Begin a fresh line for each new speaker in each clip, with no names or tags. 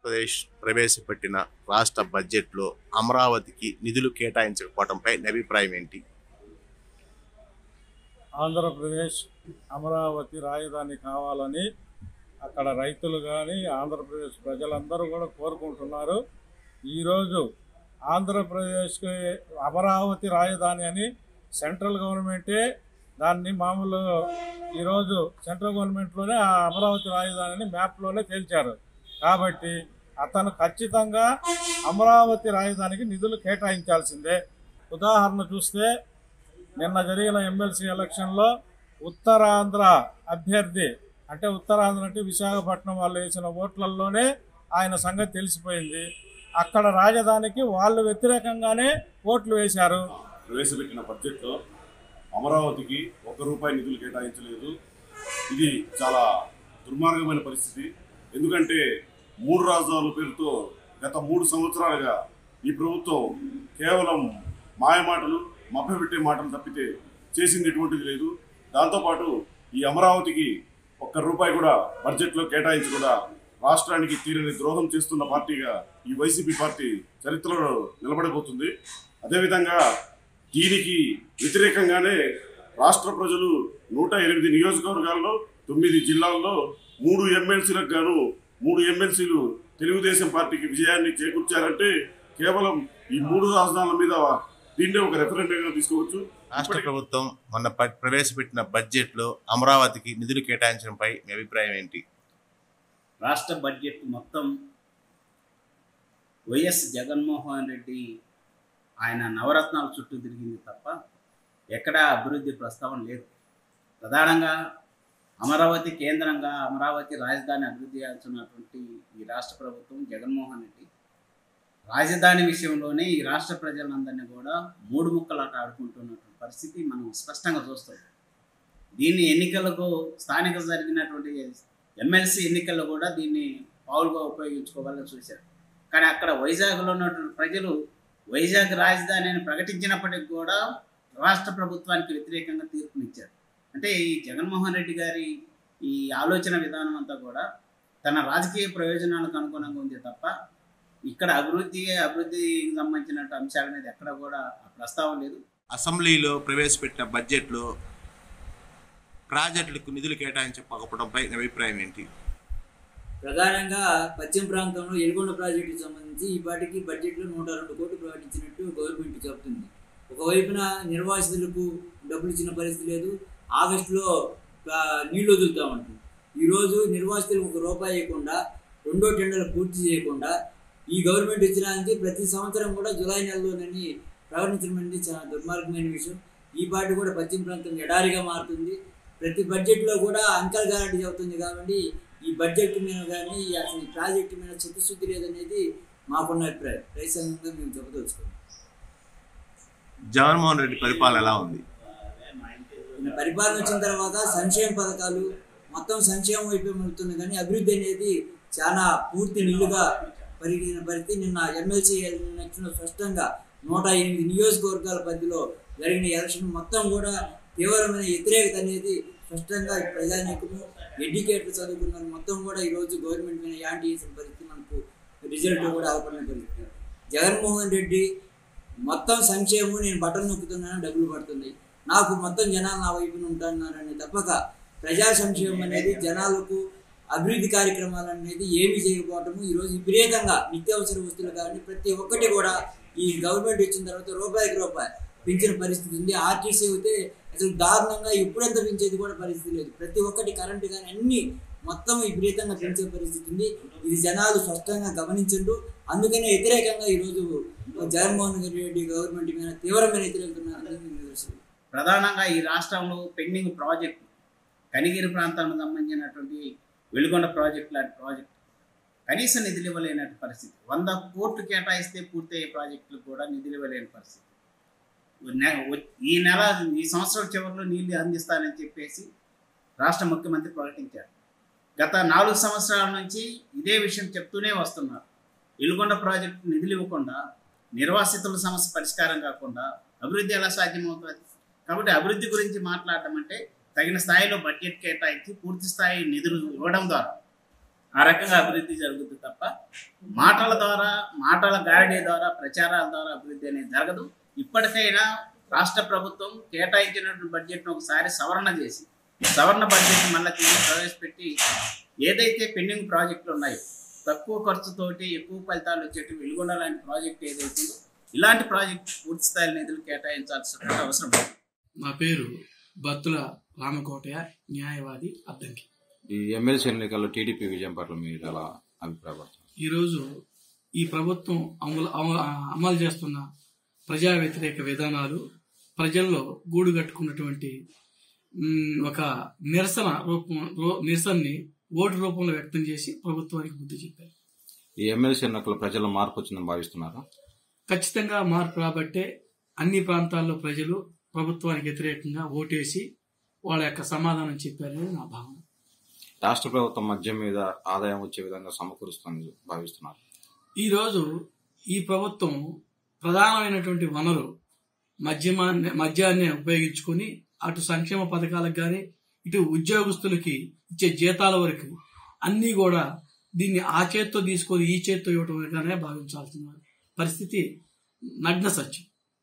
ఆంధ్రప్రదేశ్ ప్రవేశపెట్టిన రాష్ట్ర బడ్జెట్లో అమరావతికి నిధులు కేటాయించకపోవడంపై మీ అభిప్రాయం ఏంటి
ఆంధ్రప్రదేశ్ అమరావతి రాజధాని కావాలని అక్కడ రైతులు కానీ ఆంధ్రప్రదేశ్ ప్రజలందరూ కూడా కోరుకుంటున్నారు ఈరోజు ఆంధ్రప్రదేశ్కి అమరావతి రాజధాని అని సెంట్రల్ గవర్నమెంటే దాన్ని మామూలు ఈరోజు సెంట్రల్ గవర్నమెంట్లోనే ఆ అమరావతి రాజధాని అని మ్యాప్లోనే తేల్చారు కాబట్టి అతను ఖచ్చితంగా అమరావతి రాజధానికి నిధులు కేటాయించాల్సిందే ఉదాహరణ చూస్తే నిన్న జరిగిన ఎమ్మెల్సీ ఎలక్షన్లో ఉత్తరాంధ్ర అభ్యర్థి అంటే ఉత్తరాంధ్ర అంటే విశాఖపట్నం వాళ్ళు వేసిన ఓట్లల్లోనే ఆయన సంగతి తెలిసిపోయింది అక్కడ రాజధానికి వాళ్ళు వ్యతిరేకంగానే ఓట్లు వేశారు
ప్రవేశపెట్టిన బడ్జెట్లో అమరావతికి ఒక్క రూపాయి నిధులు కేటాయించలేదు ఇది చాలా దుర్మార్గమైన పరిస్థితి ఎందుకంటే మూడు రాజధానుల పేరుతో గత మూడు సంవత్సరాలుగా ఈ ప్రభుత్వం కేవలం మాయమాటలు మభ్యపెట్టే మాటలు తప్పితే చేసింది ఎటువంటిది లేదు దాంతోపాటు ఈ అమరావతికి ఒక్క రూపాయి కూడా బడ్జెట్లో కేటాయించకుండా రాష్ట్రానికి తీరని ద్రోహం చేస్తున్న పార్టీగా ఈ వైసీపీ పార్టీ చరిత్రలో నిలబడబోతుంది అదేవిధంగా దీనికి వ్యతిరేకంగానే రాష్ట్ర ప్రజలు నూట ఎనిమిది నియోజకవర్గాల్లో తొమ్మిది జిల్లాల్లో మూడు ఎమ్మెల్సీలకు గాను మూడు ఎమ్మెల్సీలు తెలుగుదేశం పార్టీకి విజయాన్ని చేకూర్చారంటే కేవలం ఈ మూడు రాజధానుల మీద దీన్నే ఒక రెఫరెండంగా తీసుకోవచ్చు
రాష్ట్ర ప్రభుత్వం మొన్న ప- ప్రవేశపెట్టిన బడ్జెట్లో అమరావతికి నిధులు కేటాయించడంపై మీ అభిప్రాయం ఏంటి
రాష్ట్ర బడ్జెట్ మొత్తం వైఎస్ జగన్మోహన్ రెడ్డి ఆయన నవరత్నాల చుట్టూ తిరిగింది తప్ప ఎక్కడా అభివృద్ధి ప్రస్తావన లేదు ప్రధానంగా అమరావతి కేంద్రంగా అమరావతి రాజధాని అభివృద్ధి చేయాల్సినటువంటి ఈ రాష్ట్ర ప్రభుత్వం జగన్మోహన్ రెడ్డి రాజధాని విషయంలోనే ఈ రాష్ట్ర ప్రజలందరినీ కూడా మూడు ముక్కలాట ఆడుకుంటున్నటువంటి పరిస్థితి మనం స్పష్టంగా చూస్తాం దీన్ని ఎన్నికలకు స్థానిక జరిగినటువంటి ఎమ్మెల్సీ ఎన్నికల్లో కూడా దీన్ని పావులుగా ఉపయోగించుకోవాలని చూశారు కానీ అక్కడ వైజాగ్లో ఉన్నటువంటి ప్రజలు వైజాగ్ రాజధాని అని ప్రకటించినప్పటికి కూడా రాష్ట్ర ప్రభుత్వానికి వ్యతిరేకంగా తీర్పునిచ్చారు అంటే ఈ జగన్మోహన్ రెడ్డి గారి ఈ ఆలోచన విధానం అంతా కూడా తన రాజకీయ ప్రయోజనాలకు అనుగుణంగా ఉంది తప్ప ఇక్కడ అభివృద్ధి అభివృద్ధికి సంబంధించిన అంశాల మీద ఎక్కడ కూడా ఆ ప్రస్తావన లేదు
అసెంబ్లీలో ప్రవేశపెట్టిన బడ్జెట్లో ప్రాజెక్టులకు నిధులు కేటాయించకపోవడంపై మీ అభిప్రాయం ఏంటి
ప్రధానంగా పశ్చిమ ప్రాంతంలో ఎలుగొండ ప్రాజెక్టుకి సంబంధించి ఈ పాటికి బడ్జెట్లో నూట రెండు కోట్లు ప్రకటించినట్టు గవర్నమెంట్ చెబుతుంది ఒకవైపున నిర్వాసితులకు డబ్బులు ఇచ్చిన పరిస్థితి లేదు ఆగస్టులో ఆ, నీళ్లు వదులుతూ ఉంటుంది ఈరోజు నిర్వాసితులకు ఒక రూపాయి ఇవ్వకుండా రెండో టెండర్లు పూర్తి చేయకుండా ఈ గవర్నమెంట్ ఇచ్చిన నుంచి ప్రతి సంవత్సరం కూడా జూలై నెలలోనని ప్రకటించడం అనేది చాలా దుర్మార్గమైన విషయం ఈ పార్టీ కూడా పశ్చిమ ప్రాంతం ఎడారిగా మారుతుంది ప్రతి బడ్జెట్లో కూడా అంకల్ గ్యారెంటీ చెబుతుంది కాబట్టి ఈ బడ్జెట్ మీద కానీ అసలు ఈ ప్రాజెక్టు మీద చిత్తశుద్ధి లేదనేది మాకున్న అభిప్రాయం రైతాంగంగా మేము చెప్పదలుచుకోండి
జగన్మోహన్ రెడ్డి పరిపాలన ఎలా ఉంది
ఈయన పరిపాలన వచ్చిన తర్వాత సంక్షేమ పథకాలు మొత్తం సంక్షేమం వైపే వెళ్తుంది కానీ అభివృద్ధి అనేది చాలా పూర్తి నిల్లుగా పెరిగిన పరిస్థితి నిన్న ఎమ్మెల్సీ ఎలక్షన్ స్పష్టంగా నూట ఎనిమిది నియోజకవర్గాల పరిధిలో జరిగిన ఎలక్షన్ మొత్తం కూడా తీవ్రమైన వ్యతిరేకత అనేది స్పష్టంగా ఈ ప్రజానీకము ఎడ్యుకేటర్ చదువుకున్న వాళ్ళు మొత్తం కూడా ఈరోజు గవర్నమెంట్ మీద యాంటీ చేసిన పరిస్థితి మనకు రిజల్ట్ కూడా అవపడిన పరిస్థితి జగన్మోహన్ రెడ్డి మొత్తం సంక్షేమం నేను బట్టలు నొక్కుతున్నాను డబ్బులు పడుతుంది నాకు మొత్తం జనాలు నా వైపున ఉంటున్నారని తప్పక ప్రజా సంక్షేమం అనేది జనాలకు అభివృద్ధి కార్యక్రమాలు అనేది ఏమీ చేయకపోవటము ఈరోజు విపరీతంగా నిత్యావసర వస్తువులు కానీ ప్రతి ఒక్కటి కూడా ఈ గవర్నమెంట్ వచ్చిన తర్వాత రూపాయికి రూపాయి పెంచిన పరిస్థితి ఉంది ఆర్టీసీ అయితే అసలు దారుణంగా ఎప్పుడెంత పెంచేది కూడా పరిస్థితి లేదు ప్రతి ఒక్కటి కరెంటు కానీ అన్ని మొత్తం విపరీతంగా పెంచే పరిస్థితి ఉంది ఇది జనాలు స్పష్టంగా గమనించండు అందుకనే వ్యతిరేకంగా ఈరోజు జగన్మోహన్ రెడ్డి గవర్నమెంట్ మీద తీవ్రమైన వ్యతిరేకత ఉన్నదని నిదర్శనం
ప్రధానంగా ఈ రాష్ట్రంలో పెండింగ్ ప్రాజెక్టు కనిగిరి ప్రాంతానికి సంబంధించినటువంటి వెలుగొండ ప్రాజెక్ట్ లాంటి ప్రాజెక్ట్ కనీస నిధులు ఇవ్వలేనటువంటి పరిస్థితి వంద కోట్లు కేటాయిస్తే పూర్తయ్యే ప్రాజెక్టులకు కూడా నిధులు ఇవ్వలేని పరిస్థితి నె- వ- ఈ నెల ఈ సంవత్సరం చివరిలో నీళ్లు అందిస్తానని చెప్పేసి రాష్ట్ర ముఖ్యమంత్రి ప్రకటించారు గత నాలుగు సంవత్సరాల నుంచి ఇదే విషయం చెప్తూనే వస్తున్నారు వెలుగొండ ప్రాజెక్టు నిధులు ఇవ్వకుండా నిర్వాసితుల సమస్య పరిష్కారం కాకుండా అభివృద్ధి ఎలా సాధ్యమవుతుంది కాబట్టి అభివృద్ధి గురించి మాట్లాడటం అంటే తగిన స్థాయిలో బడ్జెట్ కేటాయించి పూర్తి స్థాయి నిధులు ఇవ్వడం ద్వారా ఆ రకంగా అభివృద్ధి జరుగుతుంది తప్ప మాటల ద్వారా మాటల గారడీ ద్వారా ప్రచారాల ద్వారా అభివృద్ధి అనేది జరగదు ఇప్పటికైనా రాష్ట్ర ప్రభుత్వం కేటాయించినటువంటి బడ్జెట్ను ఒకసారి సవరణ చేసి సవరణ బడ్జెట్ మళ్ళీ తిరిగి ప్రవేశపెట్టి ఏదైతే పెండింగ్ ప్రాజెక్టులు ఉన్నాయో తక్కువ ఖర్చుతోటి ఎక్కువ ఫలితాలు వచ్చేటి వెలుగొండ లాంటి ప్రాజెక్ట్ ఏదైతే ఉందో ఇలాంటి ప్రాజెక్ట్ పూర్తి స్థాయి నిధులు కేటాయించాల్సిన అవసరం ఉంది
నా పేరు బత్తుల రామకోటయ్య న్యాయవాది అద్దంకి
ఈ ఎమ్మెల్సీ ఎన్నికల్లో టీడీపీ విజయం పట్ల మీరు ఎలా అభిప్రాయపడుతున్నారు
ఈరోజు ఈ ప్రభుత్వం అమలు అమ- అమలు చేస్తున్న ప్రజా వ్యతిరేక విధానాలు ప్రజల్లో గూడు కట్టుకున్నటువంటి మ్, ఒక నిరసన రూపం రూ- నిరసనని ఓటు రూపంలో వ్యక్తం చేసి ప్రభుత్వానికి బుద్ధి చెప్పారు
ఈ ఎమ్మెల్సీ ఎన్నికల్లో ప్రజల్లో మార్పు వచ్చిందని భావిస్తున్నారా
ఖచ్చితంగా మార్పు రాబట్టే అన్ని ప్రాంతాల్లో ప్రజలు ప్రభుత్వానికి వ్యతిరేకంగా ఓటేసి వాళ్ళ యొక్క సమాధానం చెప్పారనేది నా భావన
రాష్ట్ర ప్రభుత్వం మద్యం మీద ఆదాయం వచ్చే విధంగా సమకూరుస్తుందని భావిస్తున్నారు
ఈరోజు ఈ ప్రభుత్వం ప్రధానమైనటువంటి వనరు మద్యమాన్ని మద్యాన్ని ఉపయోగించుకొని అటు సంక్షేమ పథకాలకు కానీ ఇటు ఉద్యోగస్తులకి ఇచ్చే జీతాల వరకు అన్నీ కూడా దీన్ని ఆ చేత్తో తీసుకొని ఈ చేత్తో ఇవ్వటం వరకునే భావించాల్సిన పరిస్థితి నగ్న సత్యం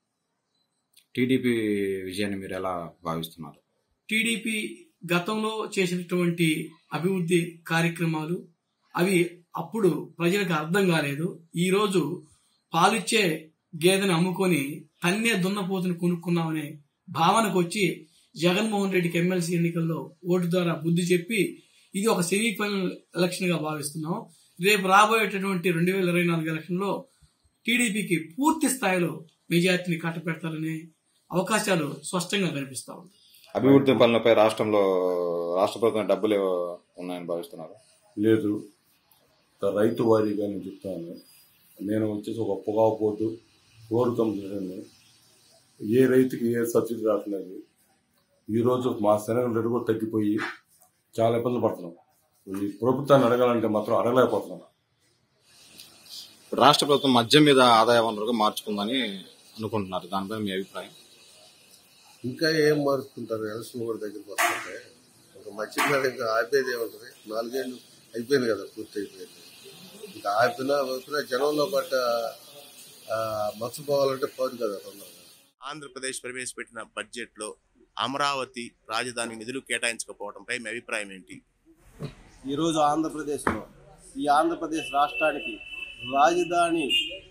టీడీపీ విజయాన్ని మీరు ఎలా భావిస్తున్నారు
టీడీపీ గతంలో చేసినటువంటి అభివృద్ధి కార్యక్రమాలు అవి అప్పుడు ప్రజలకు అర్థం కాలేదు ఈరోజు పాలిచ్చే గేదెని అమ్ముకొని తన్నే దున్నపోతుని కొనుక్కున్నామనే భావనకు వచ్చి జగన్మోహన్ రెడ్డికి ఎమ్మెల్సీ ఎన్నికల్లో ఓటు ద్వారా బుద్ధి చెప్పి ఇది ఒక సెమీఫైనల్ ఎలక్షన్ గా భావిస్తున్నాం రేపు రాబోయేటటువంటి రెండు వేల ఇరవై నాలుగు ఎలక్షన్లో టీడీపీకి పూర్తి స్థాయిలో మెజార్టీని కట్టపెడతారనే అవకాశాలు స్పష్టంగా కనిపిస్తా ఉన్నాయి
అభివృద్ధి పనులపై రాష్ట్రంలో రాష్ట్ర ప్రభుత్వం డబ్బులు ఉన్నాయని భావిస్తున్నారు
లేదు త- రైతు వారీగా నేను చెప్తాను నేను వచ్చేసి ఒక పొగాకు పోటు ఫ్లోర్ కంపెనీ ఏ రైతుకి ఏ సబ్సిడీ రావట్లేదు ఈరోజు మా శనగల రేటు కూడా తగ్గిపోయి చాలా ఇబ్బందులు పడుతున్నాం ఈ ప్రభుత్వాన్ని అడగాలంటే మాత్రం అడగలేకపోతున్నాం
ఇప్పుడు రాష్ట్ర ప్రభుత్వం మద్యం మీద ఆదాయ వనరుగా మార్చుకుందని అనుకుంటున్నారు దానిపై మీ అభిప్రాయం
ఇంకా ఏం మారుస్తుంటారు ఎలక్షన్ కూడా దగ్గరికి వస్తుంటే ఒక మధ్య ఇంకా ఆపేది ఏముంటుంది నాలుగేళ్ళు అయిపోయింది కదా పూర్తి అయిపోయింది ఇంకా ఆపినా ఆపినా జనంలో పడ్డ ఆ, మర్చిపోవాలంటే పోదు కదా తొందరగా
ఆంధ్రప్రదేశ్ ప్రవేశపెట్టిన బడ్జెట్లో అమరావతి రాజధాని నిధులు కేటాయించకపోవడంపై మీ అభిప్రాయం ఏంటి
ఈరోజు ఆంధ్రప్రదేశ్లో ఈ ఆంధ్రప్రదేశ్ రాష్ట్రానికి రాజధాని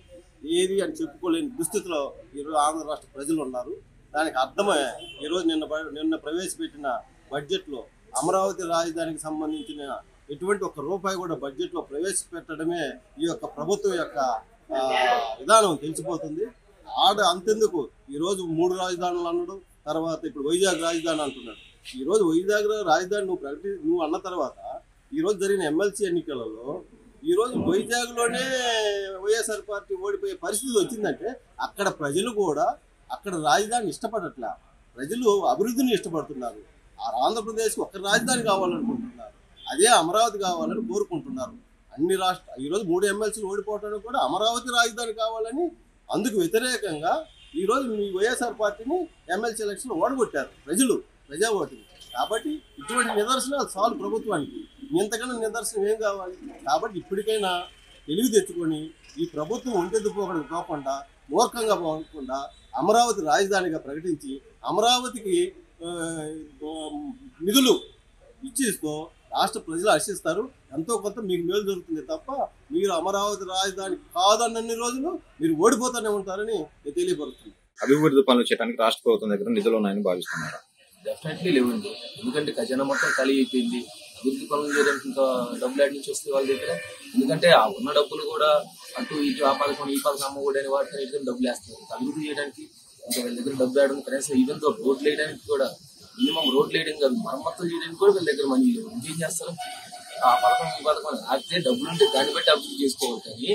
ఏది అని చెప్పుకోలేని దుస్థితిలో ఈరోజు ఆంధ్ర రాష్ట్ర ప్రజలు ఉన్నారు దానికి అర్థమే ఈరోజు నిన్న బ- నిన్న ప్రవేశపెట్టిన బడ్జెట్లో అమరావతి రాజధానికి సంబంధించిన ఎటువంటి ఒక రూపాయి కూడా బడ్జెట్లో ప్రవేశపెట్టడమే ఈ యొక్క ప్రభుత్వం యొక్క ఆ, విధానం తెలిసిపోతుంది ఆడ అంతెందుకు ఈరోజు మూడు రాజధానులు అన్నాడు తర్వాత ఇప్పుడు వైజాగ్ రాజధాని అంటున్నాడు ఈరోజు వైజాగ్ రాజధాని నువ్వు ప్రకటి నువ్వు అన్న తర్వాత ఈరోజు జరిగిన ఎమ్మెల్సీ ఎన్నికలలో ఈరోజు వైజాగ్లోనే వైఎస్ఆర్ పార్టీ ఓడిపోయే పరిస్థితి వచ్చిందంటే అక్కడ ప్రజలు కూడా అక్కడ రాజధాని ఇష్టపడట్లా ప్రజలు అభివృద్ధిని ఇష్టపడుతున్నారు ఆ ఆంధ్రప్రదేశ్కి ఒక రాజధాని కావాలనుకుంటున్నారు అదే అమరావతి కావాలని కోరుకుంటున్నారు అన్ని రాష్ట్ర ఈరోజు మూడు ఎమ్మెల్సీలు ఓడిపోవడానికి కూడా అమరావతి రాజధాని కావాలని అందుకు వ్యతిరేకంగా ఈరోజు మీ వైఎస్ఆర్ పార్టీని ఎమ్మెల్సీ ఎలక్షన్ ఓడగొట్టారు ప్రజలు ప్రజా ఓటింగ్ కాబట్టి ఇటువంటి నిదర్శనాలు చాలు ప్రభుత్వానికి ఇంతకన్నా నిదర్శనం ఏం కావాలి కాబట్టి ఇప్పటికైనా తెలివి తెచ్చుకొని ఈ ప్రభుత్వం ఒంటెద్దు పోకడానికి పోకుండా మూర్ఖంగా పోకుండా అమరావతి రాజధానిగా ప్రకటించి అమరావతికి ఆ, ఆ, నిధులు ఇచ్చిస్తూ రాష్ట్ర ప్రజలు హర్షిస్తారు ఎంతో కొంత మీకు మేలు జరుగుతుంది తప్ప మీరు అమరావతి రాజధాని కాదన్నన్ని రోజులు మీరు ఓడిపోతూనే ఉంటారని నేను తెలియపరుస్తున్నాను
అభివృద్ధి పనులు చేయడానికి రాష్ట్ర ప్రభుత్వం దగ్గర నిధులు ఉన్నాయని భావిస్తున్నారు
డెఫినెట్లీ లేవండి ఎందుకంటే ఖజానా మొత్తం ఖాళీ అయిపోయింది అభివృద్ధి పనులు చేయడానికి ఇంకా డబ్బులు యాడ్ నుంచి వస్తే వాళ్ళ దగ్గర ఎందుకంటే ఆ ఉన్న డబ్బులు కూడా అటు ఇటు ఆ పథకం ఈ పథకం అమ్మకూడని వాటిని వీటిని డబ్బులు వేస్తున్నారు ఇంకా అభివృద్ధి చేయడానికి ఇంకా వీళ్ళ దగ్గర డబ్బులు వేయడం కనీసం ఈవెన్ తో రోడ్లు వేయడానికి కూడా మినిమం రోడ్లు వేయడం కాదు మరమ్మతులు చేయడానికి కూడా వీళ్ళ దగ్గర మనీ లేవు ఇంకేం చేస్తారు ఆ పథకం ఈ పథకం అని ఆగితే డబ్బులు ఉంటే దాన్ని బట్టి అభివృద్ధి చేసుకోవాలి కానీ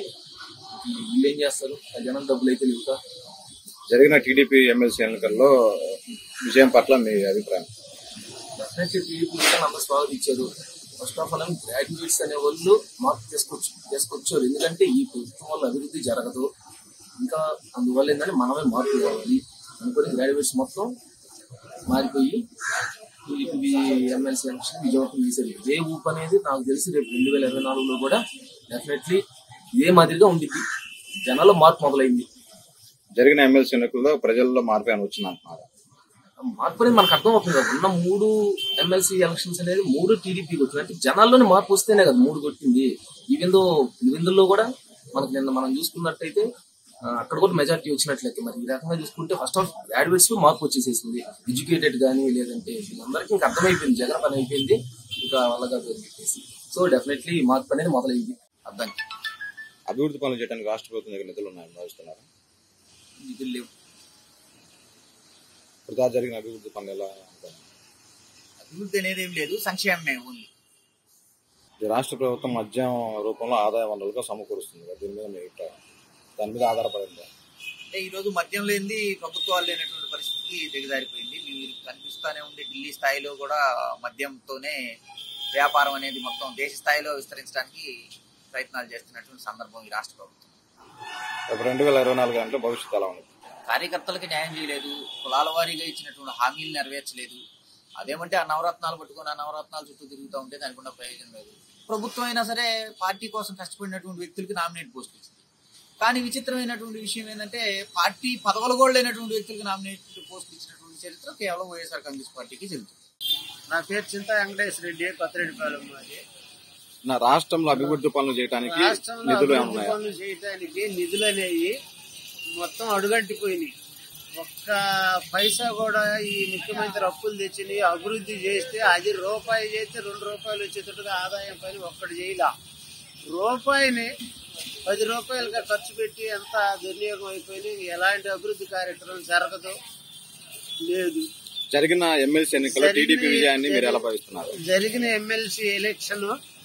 ఈ వీళ్ళు ఏం చేస్తారు ఖజానా డబ్బులు అయితే లేవు కదా.
జరిగిన టీడీపీ ఎమ్మెల్సీ ఎన్నికల్లో విజయం పట్ల మీ అభిప్రాయం
డెఫినెట్లీ టీడీపీ అందరూ స్వాగతించారు ఫస్ట్ ఆఫ్ ఆల్ గ్రాడ్యుయేట్స్ అనే వాళ్ళు మార్పు తీసుకొచ్చు తీసుకొచ్చారు ఎందుకంటే ఈ ప్రభుత్వం వల్ల అభివృద్ధి జరగదు ఇంకా అందువల్ల ఏంటంటే మనమే మార్పు కావాలి అనుకుని గ్రాడ్యుయేట్స్ మొత్తం మారిపోయి టీడీపీ ఎమ్మెల్సీ ఎలక్షన్ విజయవంతం చేశారు ఇదే ఊపు అనేది నాకు తెలిసి రేపు రెండు వేల ఇరవై నాలుగులో కూడా డెఫినెట్లీ ఇదే మాదిరిగా ఉండిద్ది జనాల్లో మార్పు మొదలైంది
జరిగిన ఎమ్మెల్సీ ఎన్నికల్లో ప్రజల్లో మార్పు అని వచ్చింది అంటున్నారు
మార్పు అనేది మనకు అర్థం అవుతుంది కదా ఉన్న మూడు ఎమ్మెల్సీ ఎలక్షన్స్ అనేది మూడు టీడీపీకి వచ్చింది అంటే జనాల్లోనే మార్పు వస్తేనే కదా మూడు కొట్టింది ఈవెందో ఈవెందులో కూడా మనకు నిన్న మనం చూసుకున్నట్టయితే ఆ, అక్కడ కూడా మెజారిటీ వచ్చినట్లయితే మరి ఈ రకంగా చూసుకుంటే ఫస్ట్ ఆఫ్ గ్రాడ్యుయేట్స్ లో మార్పు వచ్చేసేసింది ఎడ్యుకేటెడ్ కానీ లేదంటే వీళ్ళందరికీ ఇంకా అర్థమైపోయింది జగన్ పని అయిపోయింది ఇంకా వాళ్ళ కాదు అని చెప్పేసి సో డెఫినెట్లీ మార్పు అనేది మొదలైంది అర్థానికి
అభివృద్ధి పనులు చేయడానికి రాష్ట్ర ప్రభుత్వం దగ్గర నిధులు ఉన్నాయని భావిస్తున్నారు
నిధులు లేవు
ఇప్పుడు దాకా జరిగిన అభివృద్ధి పనులు ఎలా ఉంటాయి?
అభివృద్ధి అనేది ఏం లేదు సంక్షేమమే ఓన్లీ
ఈ రాష్ట్ర ప్రభుత్వం మద్యం రూపంలో ఆదాయ వనరులుగా సమకూరుస్తుంది కదా, దీని మీద మీ అభిప్రాయం దాని మీద ఆధారపడింది
అంటే ఈ రోజు మద్యం లేనిది ప్రభుత్వాలు లేనటువంటి పరిస్థితి దిగజారిపోయింది మీరు కనిపిస్తానే ఉంది ఢిల్లీ స్థాయిలో కూడా మద్యంతోనే వ్యాపారం అనేది మొత్తం దేశ స్థాయిలో విస్తరించడానికి ప్రయత్నాలు చేస్తున్నటువంటి సందర్భం ఈ రాష్ట్ర ప్రభుత్వం
రేపు రెండు వేల ఇరవై నాలుగు అంటే భవిష్యత్తు ఎలా ఉంది
కార్యకర్తలకి న్యాయం చేయలేదు కులాల వారీగా ఇచ్చినటువంటి హామీలు నెరవేర్చలేదు అదేమంటే ఆ నవరత్నాలు పట్టుకొని ఆ నవరత్నాలు చుట్టూ తిరుగుతూ ఉంటే దానికి ఉన్న ప్రయోజనం లేదు ప్రభుత్వం అయినా సరే పార్టీ కోసం కష్టపడినటువంటి వ్యక్తులకి నామినేట్ పోస్టులు ఇచ్చింది కానీ విచిత్రమైనటువంటి విషయం ఏంటంటే పార్టీ పదవులు కూడా లేనటువంటి వ్యక్తులకు నామినేట్ పోస్టులు ఇచ్చినటువంటి చరిత్ర కేవలం వైఎస్ఆర్ కాంగ్రెస్ పార్టీకి చెల్లుతుంది
నా పేరు చింతా వెంకటేశ్వర రెడ్డి కొత్తరెడ్డిపాలెం మాది
నా రాష్ట్రంలో అభివృద్ధి పనులు చేయడానికి
రాష్ట్రంలో
నిధులు
అభివృద్ధి
ఏమన్నాయా
పనులు చేయడానికి నిధులు అనేవి మొత్తం అడుగంటిపోయినాయి ఒక్క పైసా కూడా ఈ ముఖ్యమంత్రి అప్పులు తెచ్చి అభివృద్ధి చేస్తే అది రూపాయి చేస్తే రెండు రూపాయలు వచ్చేటట్టుగా ఆదాయం పని ఒక్కటి చేయలా రూపాయిని పది రూపాయలుగా ఖర్చు పెట్టి ఎంత దుర్వినియోగం అయిపోయింది ఎలాంటి అభివృద్ధి కార్యక్రమం జరగదు లేదు
జరిగిన ఎమ్మెల్సీ ఎన్నికల్లో
జరిగిన-
టీడీపీ విజయాన్ని మీరు ఎలా భావిస్తున్నారు
జరిగిన ఎమ్మెల్సీ ఎలక్షన్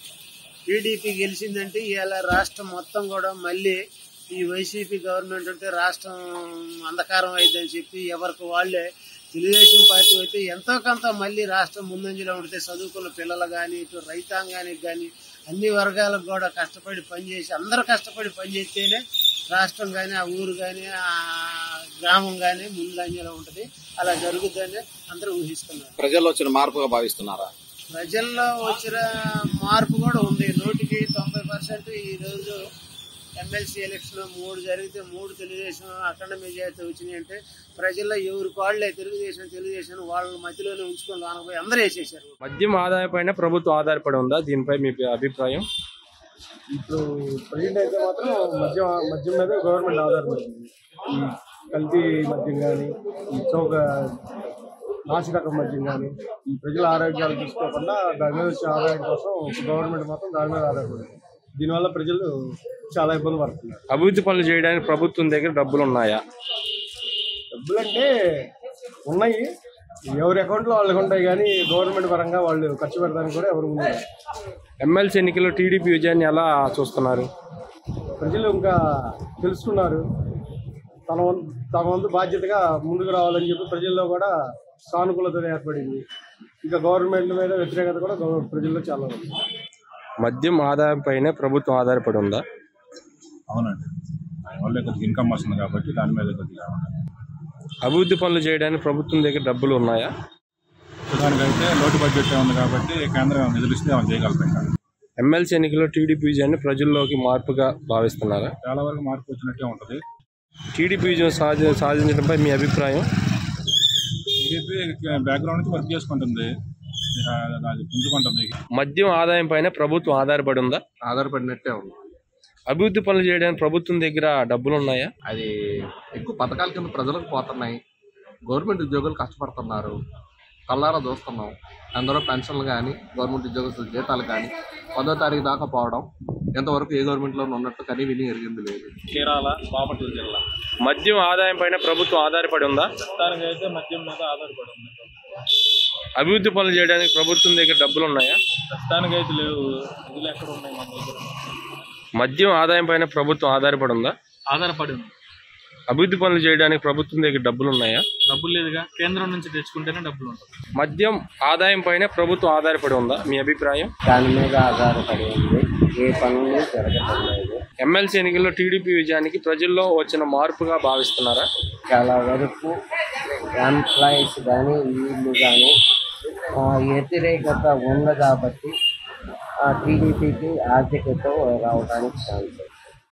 టీడీపీ గెలిచిందంటే ఇవాళ రాష్ట్రం మొత్తం కూడా మళ్ళీ ఈ వైసీపీ గవర్నమెంట్ ఉంటే రాష్ట్రం అంధకారం అయిందని చెప్పి ఎవరికి వాళ్ళే తెలుగుదేశం పార్టీ అయితే ఎంతో కొంత మళ్ళీ రాష్ట్రం ముందంజలో ఉంటే చదువుకున్న పిల్లలు కానీ ఇటు రైతాంగానికి కానీ అన్ని వర్గాలకు కూడా కష్టపడి పనిచేసి అందరూ కష్టపడి పనిచేస్తేనే రాష్ట్రం కానీ ఆ ఊరు కానీ ఆ గ్రామం కానీ ముందంజలో ఉంటుంది అలా జరుగుతుందని అందరూ ఊహిస్తున్నారు
ప్రజల్లో వచ్చిన మార్పుగా భావిస్తున్నారా
ప్రజల్లో వచ్చిన మార్పు కూడా ఉంది నూటికి తొంభై పర్సెంట్ ఈ రోజు ఎమ్మెల్సీ ఎలక్షన్ మూడు జరిగితే మూడు తెలుగుదేశం అఖండ మెజారిటీ వచ్చినాయి అంటే ప్రజల్లో ఎవరికి వాళ్ళే తెలుగుదేశం తెలుగుదేశం వాళ్ళ మధ్యలోనే ఉంచుకొని లోనపోయి అందరూ వేసేసారు
మద్యం ఆదాయం పైన ప్రభుత్వం ఆధారపడి ఉందా దీనిపై మీ అభిప్రాయం
ఇప్పుడు ప్రజెంట్ అయితే మాత్రం మద్యం మద్యం మీద గవర్నమెంట్ ఆధారపడింది ఈ కల్తీ మద్యం కానీ ఈ చౌక నాసిరకం మద్యం కానీ ఈ ప్రజల ఆరోగ్యాలు చూసుకోకుండా దాని మీద వచ్చే ఆదాయం కోసం గవర్నమెంట్ మాత్రం దాని మీద ఆధారపడింది దీనివల్ల ప్రజలు చాలా ఇబ్బంది పడుతున్నారు
అభివృద్ధి పనులు చేయడానికి ప్రభుత్వం దగ్గర డబ్బులు ఉన్నాయా
డబ్బులు అంటే ఉన్నాయి ఎవరి అకౌంట్లో వాళ్ళకి ఉంటాయి కానీ గవర్నమెంట్ పరంగా వాళ్ళు ఖర్చు పెడడానికి కూడా ఎవరు ముందు
ఎమ్మెల్సీ ఎన్నికల్లో టీడీపీ విజయాన్ని ఎలా చూస్తున్నారు
ప్రజలు ఇంకా తెలుసుకున్నారు తన వంతు తమ వంతు బాధ్యతగా ముందుకు రావాలని చెప్పి ప్రజల్లో కూడా సానుకూలత ఏర్పడింది ఇంకా గవర్నమెంట్ మీద వ్యతిరేకత కూడా గవ- ప్రజల్లో చాలా ఉంది
మద్యం ఆదాయం పైన ప్రభుత్వం ఆధారపడి ఉందా
అవునండి ఆయన వల్ల కొద్దిగా ఇన్కమ్ వస్తుంది కాబట్టి దాని మీద కొద్దిగా
అభివృద్ధి పనులు చేయడానికి ప్రభుత్వం దగ్గర డబ్బులు ఉన్నాయా
దానికైతే లోటు బడ్జెట్ ఉంది కాబట్టి కేంద్రం నిధులు ఇస్తే మనం చేయగలుగుతాం
ఎమ్మెల్సీ ఎన్నికల్లో టీడీపీ విజయాన్ని ప్రజల్లోకి మార్పుగా భావిస్తున్నారా
చాలా వరకు మార్పు వచ్చినట్టే ఉంటుంది
టీడీపీ విజయం సాధి సాధించడంపై మీ అభిప్రాయం
టీడీపీ బ్యాక్గ్రౌండ్ నుంచి వర్క్ చేసుకుంటుంది ఇక అది పుంజుకుంటుంది
మద్యం ఆదాయం పైన ప్రభుత్వం ఆధారపడి ఉందా
ఆధారపడినట్టే ఉంది
అభివృద్ధి పనులు చేయడానికి ప్రభుత్వం దగ్గర డబ్బులు ఉన్నాయా
అది ఎక్కువ పథకాల కింద ప్రజలకు పోతున్నాయి గవర్నమెంట్ ఉద్యోగులు కష్టపడుతున్నారు కల్లారా చూస్తున్నాం అందరూ పెన్షన్లు కానీ గవర్నమెంట్ ఉద్యోగస్తుల జీతాలు కానీ పదో తారీఖు దాకా పోవడం ఎంతవరకు ఏ గవర్నమెంట్లో ఉన్నట్టు కనీ విని ఎరిగింది లేదు
చీరాల బాపట్ల జిల్లా మద్యం ఆదాయం పైన ప్రభుత్వం ఆధారపడి ఉందా
ప్రస్తుతానికైతే మద్యం మీద ఆధారపడి ఉంది
అభివృద్ధి పనులు చేయడానికి ప్రభుత్వం దగ్గర డబ్బులు ఉన్నాయా
ప్రస్తుతానికైతే లేవు నిధులు ఎక్కడ ఉన్నాయి మన దగ్గర
మద్యం ఆదాయం పైన ప్రభుత్వం ఆధారపడి ఉందా
ఆధారపడి ఉంది
అభివృద్ధి పనులు చేయడానికి ప్రభుత్వం దగ్గర డబ్బులు ఉన్నాయా
డబ్బులు లేదుగా కేంద్రం నుంచి తెచ్చుకుంటేనే డబ్బులు ఉంటాయి
మద్యం ఆదాయం పైన ప్రభుత్వం ఆధారపడి ఉందా మీ అభిప్రాయం
దాని మీద ఆధారపడి ఉంది ఏ పనులు జరగటం లేదు
ఎమ్మెల్సీ ఎన్నికల్లో టీడీపీ విజయానికి ప్రజల్లో వచ్చిన మార్పుగా భావిస్తున్నారా
చాలా వరకు ఎంప్లాయీస్ కానీ వీళ్ళు కానీ ఆ, వ్యతిరేకత ఉంది కాబట్టి టీడీపీకి ఆర్థికత రావడానికి ఛాన్స్ ఉంది.